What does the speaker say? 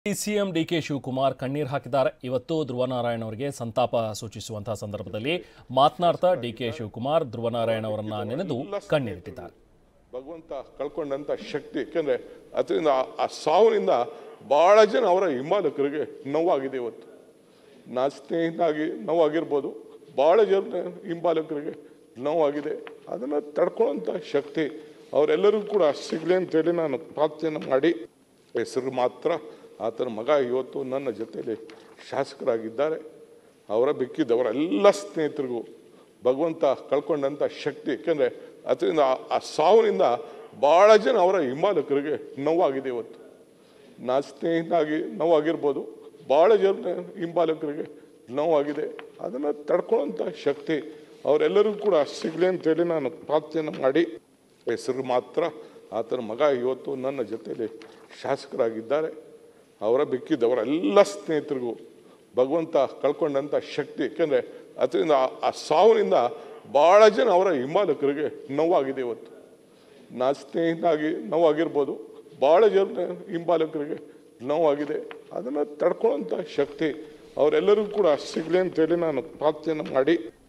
CM DK Shivakumar ಕಣ್ಣೀರು ಹಾಕಿದ್ದಾರೆ ಇವತ್ತು ಧ್ರುವನಾರಾಯಣ್ ಅವರಿಗೆ ಸಂತಾಪ ಸೂಚಿಸುವಂತಹ ಸಂದರ್ಭದಲ್ಲಿ ಮಾತನಾಡ್ತಾ ಡಿಕೆ ಶಿವಕುಮಾರ್ ಧ್ರುವನಾರಾಯಣ್ ಅವರನ್ನ ನೆನೆದು ಕಣ್ಣೀರಿಟ್ಟಿದ್ದಾರೆ ಭಗವಂತ ಕಳ್ಕೊಂಡಂತ ಶಕ್ತಿ ಯಾಕೆಂದ್ರೆ ಅದರಿಂದ ಆ- ಆ ಸಾವಿನಿಂದ ಬಹಳ ಜನ ಅವರ ಹಿಂಬಾಲಕರಿಗೆ ನೋವಾಗಿದೆ ಇವತ್ತು ನಾ ಸ್ನೇಹಿತನಾಗಿ ನೋವಾಗಿರ್ಬೋದು ಬಹಳ ಜನ ಹಿಂಬಾಲಕರಿಗೆ ನೋವಾಗಿದೆ ಅದನ್ನು ತಡ್ಕೊಳ್ಳೋಂಥ ಶಕ್ತಿ ಅವರೆಲ್ಲರಿಗೂ ಕೂಡ ಸಿಗಲಿ ಅಂತೇಳಿ ನಾನು ಪ್ರಾರ್ಥನೆ ಮಾಡಿ ಹೆಸರು ಮಾತ್ರ ಆತನ ಮಗ ಇವತ್ತು ನನ್ನ ಜೊತೆಯಲ್ಲಿ ಶಾಸಕರಾಗಿದ್ದಾರೆ ಅವರ ಬಿಕ್ಕಿದ್ದವರ ಎಲ್ಲ ಸ್ನೇಹಿತರಿಗೂ ಭಗವಂತ ಕಳ್ಕೊಂಡಂಥ ಶಕ್ತಿ ಯಾಕೆಂದ್ರೆ ಅದರಿಂದ ಆ- ಆ ಸಾವಿನಿಂದ ಬಹಳ ಜನ ಅವರ ಹಿಂಬಾಲಕರಿಗೆ ನೋವಾಗಿದೆ ಇವತ್ತು ನಾ ಸ್ನೇಹಿತನಾಗಿ ನೋವಾಗಿರ್ಬೋದು ಬಹಳ ಜನ ಹಿಂಬಾಲಕರಿಗೆ ನೋವಾಗಿದೆ ಅದನ್ನು ತಡ್ಕೊಳ್ಳೋಂಥ ಶಕ್ತಿ ಅವರೆಲ್ಲರಿಗೂ ಕೂಡ ಸಿಗಲಿ ಅಂತೇಳಿ ನಾನು ಪ್ರಾರ್ಥನೆ ಮಾಡಿ ಹೆಸರು ಮಾತ್ರ ಆತನ ಮಗ ಇವತ್ತು ನನ್ನ ಜೊತೆಯಲ್ಲಿ ಶಾಸಕರಾಗಿದ್ದಾರೆ ಅವರ ಬಿಕ್ಕಿದ್ದವರ ಎಲ್ಲ ಸ್ನೇಹಿತರಿಗೂ ಭಗವಂತ ಕಳ್ಕೊಂಡಂಥ ಶಕ್ತಿ ಯಾಕೆಂದ್ರೆ ಅದರಿಂದ ಆ- ಆ ಸಾವಿನಿಂದ ಬಹಳ ಜನ ಅವರ ಹಿಂಬಾಲಕರಿಗೆ ನೋವಾಗಿದೆ ಇವತ್ತು ನಾ ಸ್ನೇಹಿತನಾಗಿ ನೋವಾಗಿರ್ಬೋದು ಬಹಳ ಜನ ಹಿಂಬಾಲಕರಿಗೆ ನೋವಾಗಿದೆ ಅದನ್ನು ತಡ್ಕೊಳ್ಳೋಂಥ ಶಕ್ತಿ ಅವರೆಲ್ಲರಿಗೂ ಕೂಡ ಸಿಗಲಿ ಅಂತೇಳಿ ನಾನು ಪ್ರಾರ್ಥನೆ ಮಾಡಿ